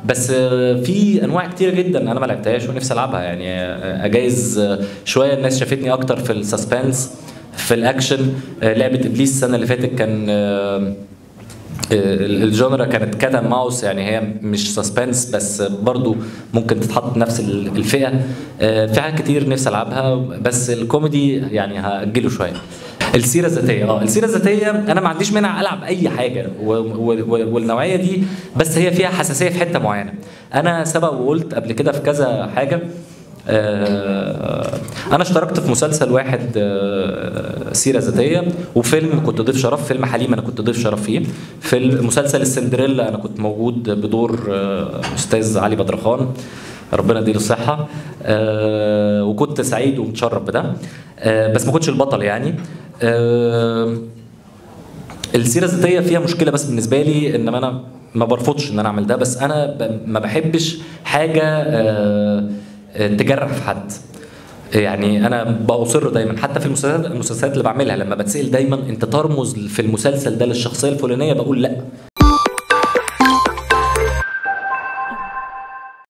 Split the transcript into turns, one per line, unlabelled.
بس آه، في انواع كتيره جدا انا ما لعبتهاش ونفسي العبها يعني آه، اجايز آه، شويه الناس شافتني اكتر في السسبنس في الاكشن آه، لعبه ابليس السنه اللي فاتت كان آه، الجونرا كانت كات اند ماوس يعني هي مش سسبنس بس برضو ممكن تتحط نفس الفئه آه، في حاجات كتير نفسي العبها بس الكوميدي يعني هاجله شويه السيره الذاتيه اه السيره الذاتيه انا ما عنديش مانع العب اي حاجه و- و- و- والنوعيه دي بس هي فيها حساسيه في حته معينه انا سبق وقلت قبل كده في كذا حاجه آه، انا اشتركت في مسلسل واحد آه، سيره ذاتيه وفيلم كنت ضيف شرف فيلم حليم انا كنت ضيف شرف فيه في مسلسل السندريلا انا كنت موجود بدور آه، استاذ علي بدرخان ربنا يديله الصحه آه، وكنت سعيد ومتشرف بده آه، بس ما كنتش البطل يعني آه، السيره الذاتيه فيها مشكله بس بالنسبه لي ان انا ما برفضش ان انا اعمل ده بس انا ب- ما بحبش حاجه آه، آه، تجرح في حد يعني انا باصر دايما حتى في المسلسلات المسلسلات اللي بعملها لما بتسال دايما انت ترمز في المسلسل ده للشخصيه الفلانيه بقول لا